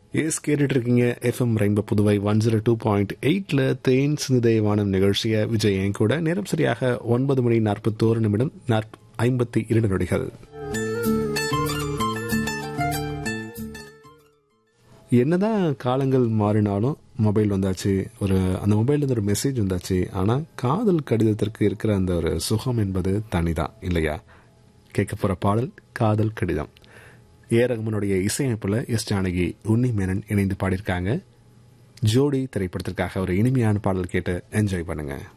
S கேட்டுட்டு இருக்கீங்க FM rainbow Puduvai one zero two point எயிட்ல தேன் சிந்துதே வானம் நிகழ்ச்சியை விஜய் என் கூட நேரம் சரியாக ஒன்பது மணி நாற்பத்தோரு நிமிடம் ஐம்பத்தி இரண்டு நொடிகள் என்னதான் காலங்கள் மாறினாலும் மொபைல் வந்தாச்சு ஒரு அந்த மொபைல்ல இருந்து ஒரு மெசேஜ் வந்தாச்சு ஆனா காதல் கடிதத்திற்கு இருக்கிற அந்த ஒரு சுகம் என்பது தனிதான் இல்லையா கேட்க போற பாடல் காதல் கடிதம் ஏ ரகுமனுடைய இசையமைப்புல எஸ் ஜானகி உன்னி மேனன் இணைந்து பாடியிருக்காங்க ஜோடி திரைப்படத்திற்காக ஒரு இனிமையான பாடல் கேட்டு என்ஜாய் பண்ணுங்க